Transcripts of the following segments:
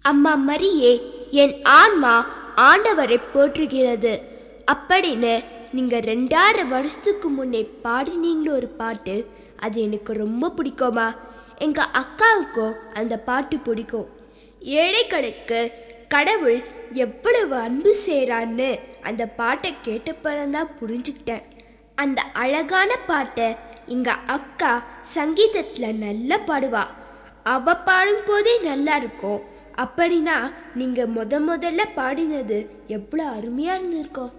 அம்மா மரியே என் ஆன்மா ஆண்டவரை போற்றுகிறது அப்படின்னு நீங்க ரெண்டாயிரம் வருஷத்துக்கு முன்னே பாடினீங்களோ ஒரு பாட்டு அது எனக்கு ரொம்ப பிடிக்குமா எங்க அக்காவுக்கும் அந்த பாட்டு பிடிக்கும் ஏழைகளுக்கு கடவுள் எவ்வளவு அன்பு செய்கிறான்னு அந்த பாட்டை கேட்டப்பறம் தான் புரிஞ்சுக்கிட்டேன் அந்த அழகான பாட்டை எங்க அக்கா சங்கீதத்தில் நல்லா பாடுவா அவ பாடும் போதே நல்லா இருக்கும் அப்படின்னா நீங்க முத முதல்ல பாடினது எவ்வளோ அருமையா இருந்திருக்கும்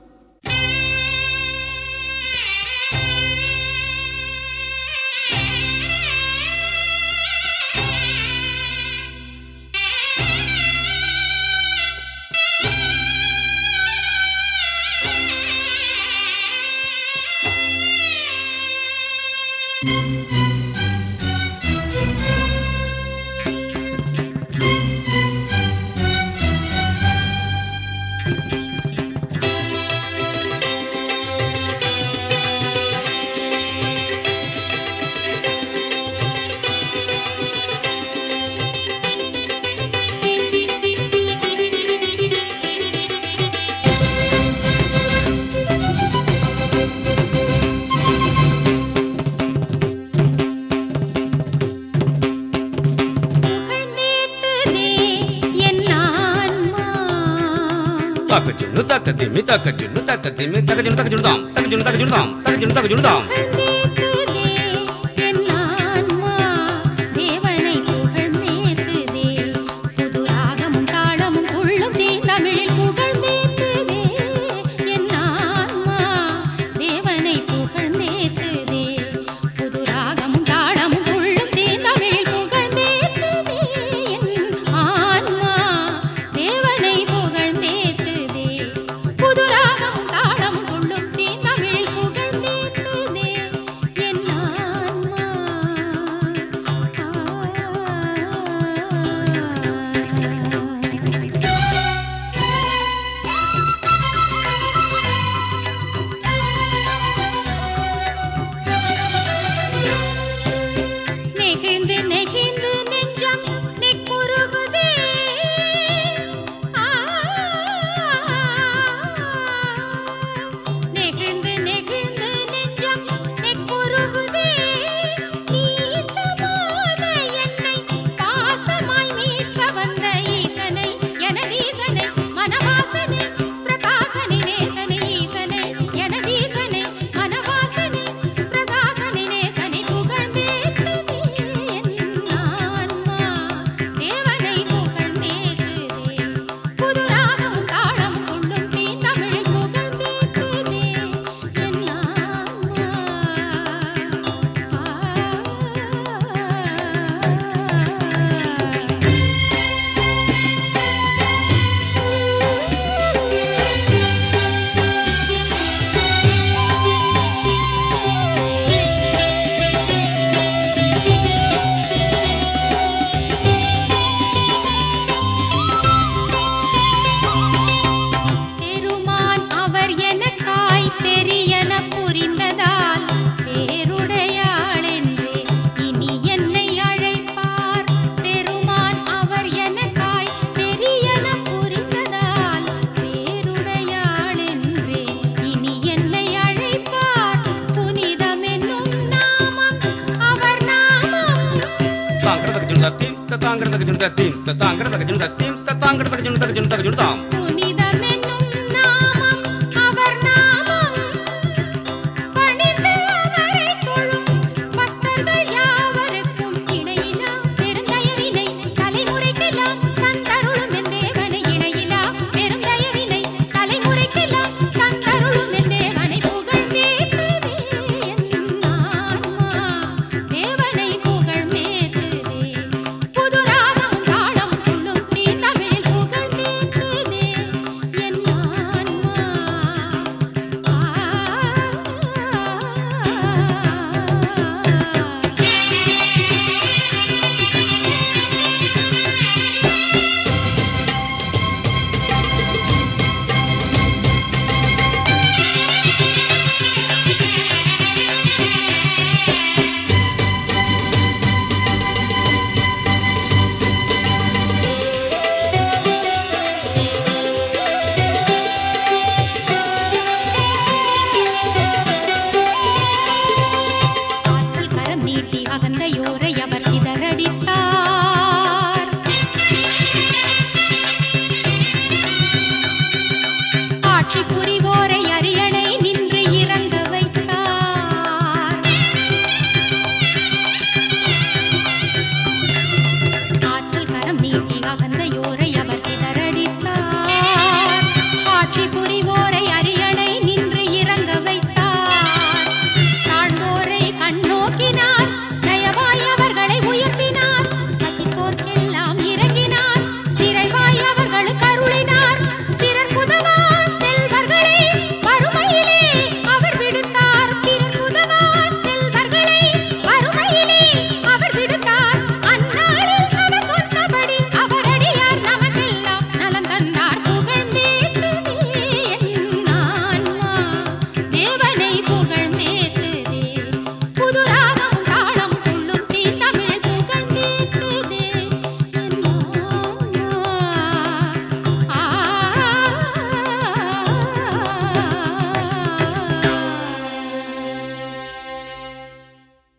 புகழ்ந்தேத்துதே என் ஆன்மா. தக்கச்சுன்னு தக்கத்திமி தக்கச்சுன்னு தக்கத்திமி தக்கச்சுன்னு தக்கச்சுன்னு தாம் தக்கச்சுன்னு தக்கச்சுன்னு தாம் தக்கச்சுன்னு தக்கச்சுன்னு தாம் புகழ்ந்தேத்துதே என் ஆன்மா. தேவனை புகழ்ந்தேத்துதே. புது ராகமும் தாளமும் துள்ளும் தீந்தமிழில் புகழ்ந்தேத்துதே என் ஆன்மா. தேவனை புகழ்ந்தேத்துதே. புது ராகமும் தாளமும் துள்ளும் தீந்தமிழில் புகழ்ந்தேத்துதே என் ஆன்மா. தேவனை புகழ்ந்தேத்துதே. புது ராகமும் தாளமும் துள்ளும் தீந்தமிழில் புகழ்ந்தேத்துதே என் ஆன்மா. ஆ. நெகிழ்ந்து நெகிழ்ந்து நெஞ்சம் நெக்குருகுதே ஆ. நெகிழ்ந்து நெகிழ்ந்து நெஞ்சம் நெக்குருகுதே ஈசமான என்னை பாசமாய் மீட்க வந்த ஈசனை எனதீசனை மனவாசனை பிரகாசனை நேசனை ஈசனை எனதீசனை மனவாசனை பிரகாசனை நேசனை புகழ்ந்தேத்துதே என் ஆன்மா தேவனை புகழ்ந்தேத்துதே புது ராகமும் தாளமும் துள்ளும் தீந்தமிழில் புகழ்ந்தேத்துதே என் ஆன்மா ஆ. பெருமான் அவர் எனக்காய் பெரியன புரிந்ததால் பேருடையாள் என்றே இனி என்னை அழைப்பார் பெருமான் அவர் எனக்காய் பெரியன புரிந்ததால் பேருடையாள் என்றே இனி என்னை அழைப்பார் புனிதம் என்னும் நாமம் அவர் நாமம் தாங்கட தக்கச்சுன்னு தத்தீம் தாங்கட தக்கச்சுன்னு தத்தீம் தாங்கட தக்கச்சுன்னு தத்தீம் தாங்கட தக்கச்சுன்னு தக்கச்சுன்னு தக்கச்சுன்னு தாம்